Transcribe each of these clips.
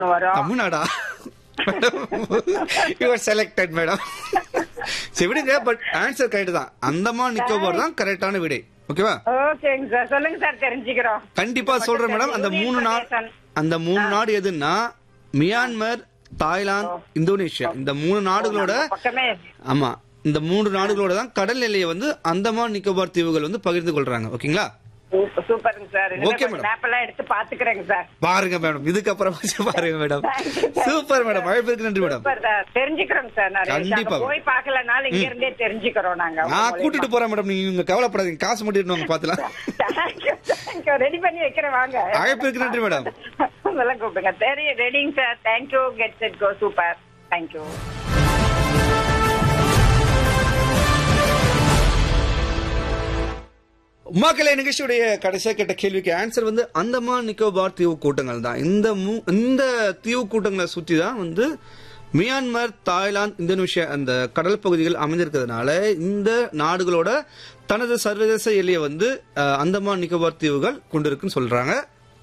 வரும் தமிழ்நாடா your selected madam சரி விடுங்க பட் ஆன்சர் கரெக்ட் தான் அந்தமான் நிக்கோபார் தான் கரெக்டான விடை ஓகேவா ஓகேங்க சார் சொல்லுங்க சார் தெரிஞ்சுக்கிறோம் கண்டிப்பா சொல்றேன் மேடம் அந்த மூணு நாடு அந்த மூணு நாடு எதுன்னா மியான்மர் தாய்லாந்து இந்தோனேஷியா இந்த மூணு நாடுகளோட பக்கமே ஆமா இந்த மூன்று நாடுகளோட தான் கடல் எல்லையை வந்து அந்தமான் நிக்கோபார் தீவுகள் வந்து பகிர்ந்து கொள்றாங்க ஓகேங்களா சூப்பர், சூப்பருங்க சார் Okay, madam. மேப் எல்லாம் எடுத்து பாத்துக்கிறேங்க சார் பாருங்க மேடம் இதுக்கப்புறம் பாருங்க மேடம் சூப்பர் மேடம் அழைப்பிற்கு நன்றி மேடம் சூப்பர் சார் தெரிஞ்சுக்கிறோம் சார் நிறைய விஷயம். கண்டிப்பா. அங்க போய் பாக்கலனாலும் இங்க இருந்தே தெரிஞ்சுக்கிறோம் நாங்க நான் கூட்டிட்டு போறேன் மேடம் நீங்க கவலைப்படாதீங்க காசு மட்டும் எடுத்து வாங்க பாத்துலாம் ரெடி பண்ணி வைக்கிறேன் வாங்க அழைப்பிற்கு நன்றி மேடம் அதெல்லாம் கூப்பிடுங்க சரி ரெடிங்க sir thank you get set go super thank you மக்களே நிகழ்ச்சியுடைய கடைசியா கேட்ட கேள்விக்கு ஆன்சர் வந்து அந்தமான் நிக்கோபார் தீவு கூட்டங்கள் தான் இந்த மூ- இந்த தீவு கூட்டங்களை சுற்றி தான் வந்து மியான்மர் தாய்லாந்து இந்தோனேஷியா அந்த கடல் பகுதிகள் அமைந்திருக்கிறதுனால இந்த நாடுகளோட தனது சர்வதேச எல்லையை வந்து அஹ், அந்தமான் நிக்கோபார் தீவுகள் கொண்டிருக்குன்னு சொல்றாங்க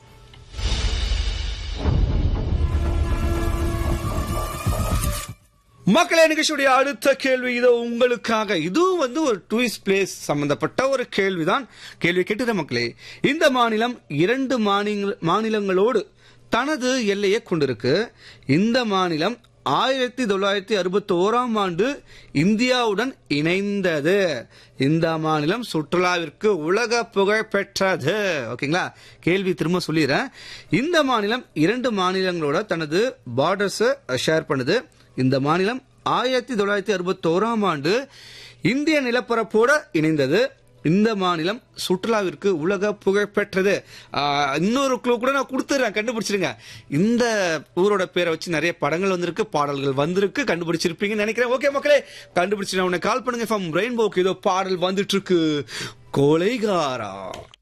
மக்களே நிகழ்ச்சியுடைய அடுத்த கேள்வி இதோ உங்களுக்காக இதுவும் வந்து ஒரு டூரிஸ்ட் பிளேஸ் சம்பந்தப்பட்ட ஒரு கேள்விதான் கேள்வி கேட்டுத மக்களே இந்த மாநிலம் இரண்டு மாநில மாநிலங்களோடு தனது எல்லையை கொண்டிருக்கு இந்த மாநிலம் ஆயிரத்தி தொள்ளாயிரத்தி அறுபத்தி ஓராம் ஆண்டு இந்தியாவுடன் இணைந்தது இந்த மாநிலம் சுற்றுலாவிற்கு உலக புகழ் பெற்றது ஓகேங்களா கேள்வி திரும்ப சொல்லிடுறேன் இந்த மாநிலம் இரண்டு மாநிலங்களோட தனது பார்டர்ஸை ஷேர் பண்ணுது இந்த மாநிலம் ஆயிரத்தி தொள்ளாயிரத்தி அறுபத்தி ஓராம் ஆண்டு இந்திய நிலப்பரப்போட இணைந்தது இந்த மாநிலம் சுற்றுலாவிற்கு உலக புகழ் பெற்றது ஆஹ், இன்னொரு க்ளூ கூட நான் கொடுத்துறேன் கண்டுபிடிச்சிருங்க இந்த ஊரோட பேரை வச்சு நிறைய படங்கள் வந்திருக்கு பாடல்கள் வந்திருக்கு கண்டுபிடிச்சிருப்பீங்கன்னு நினைக்கிறேன் ஓகே மக்களே கண்டுபிடிச்சு நான் உன்னை கால் பண்ணுங்க ஃப்ரம் ரெயின்போக்கு ஏதோ பாடல் வந்துட்டு இருக்கு கோலைகாரா